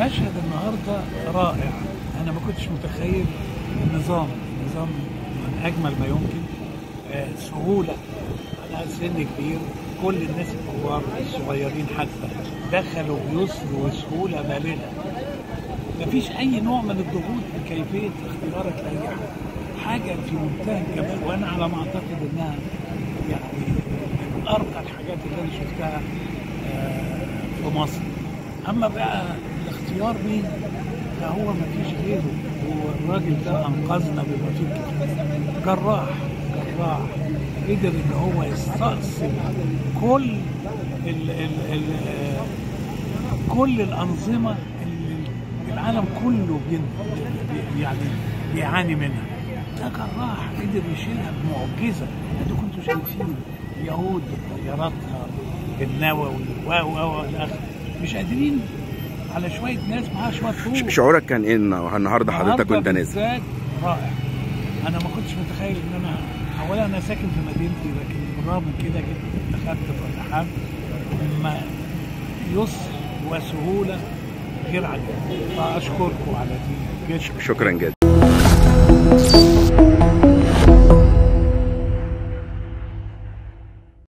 المشهد النهارده رائع انا ما كنتش متخيل النظام نظام من اجمل ما يمكن آه، سهوله على سن كبير كل الناس الكبار الصغيرين حتى دخلوا بيسر وسهوله بالغه مفيش اي نوع من الضغوط بكيفيه اختيارك لاي حاجه حاجه في منتهى الجمال وانا على ما اعتقد انها يعني من ارقى الحاجات اللي انا شفتها آه، في مصر اما بقى الاختيار مين فهو ما فيش غيره والراجل ده انقذنا بما فيه الكفايه جراح جراح قدر ان هو يستأصل كل ال ال ال كل الانظمه اللي العالم كله بين بي- يعني بيعاني منها ده جراح قدر يشيلها بمعجزه انتوا كنتوا شايفين اليهود بطياراتها بالنووي و و و الى اخره مش قادرين على شويه ناس معاها شويه طول ش- شعورك كان ايه النهارده النهارده حضرتك وانت النهاردة نازل بالذات رائع انا ما كنتش متخيل ان انا اولا انا ساكن في مدينتي لكن بالرغم من كده جيت دخلت في الرحاب ما يسر وسهوله غير عاديه فاشكركم على دي جدا شكرا جدا